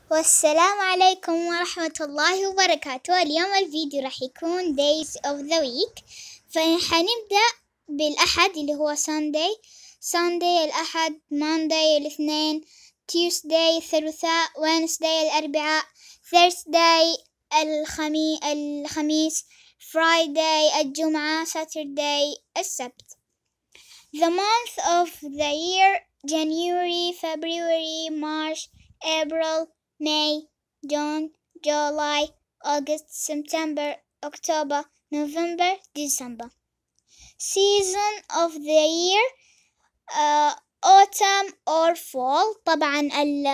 والسلام عليكم ورحمة الله وبركاته اليوم الفيديو راح يكون days of the week فحنبدأ بالأحد اللي هو Sunday Sunday الأحد Monday الاثنين Tuesday الثلاثاء Wednesday الأربعاء Thursday الخمي... الخميس Friday الجمعة Saturday السبت The month of the year January, February, March, April, May, June, July, August, September, October, November, December. Season of the year uh, autumn or fall طبعا ال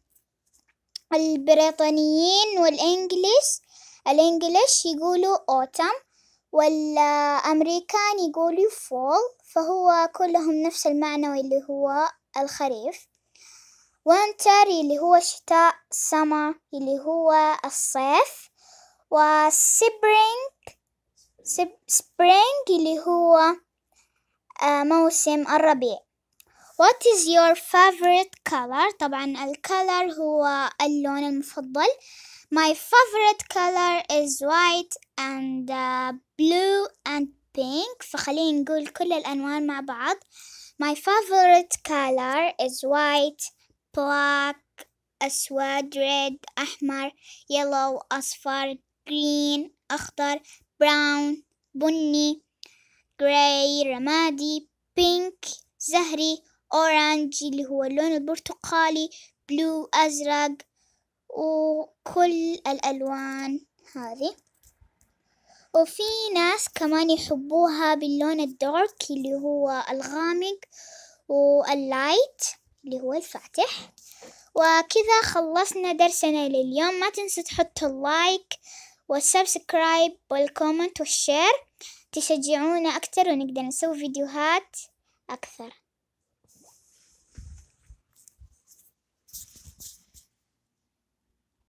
البريطانيين والإنجليز الإنجليش يقولوا autumn والأمريكان يقولوا fall فهو كلهم نفس المعنى واللي هو الخريف وينتر اللي هو الشتاء summer اللي هو الصيف وسبرينج سبرينج اللي هو آه، موسم الربيع What is your favorite color؟ طبعا الكلر هو اللون المفضل My favorite color is white and uh, blue and pink فخلينا نقول كل الألوان مع بعض My favorite color is white, black, أسود, red, أحمر, yellow, أصفر, green, أخضر, brown, بني, grey, رمادي, pink, زهري, orange اللي هو اللون البرتقالي, blue, أزرق, وكل الألوان هذه. وفي ناس كمان يحبوها باللون الدارك اللي هو الغامق واللايت اللي هو الفاتح وكذا خلصنا درسنا لليوم ما تنسوا تحطوا اللايك والسبسكرايب والكومنت والشير تشجعونا أكتر ونقدر نسوي فيديوهات أكثر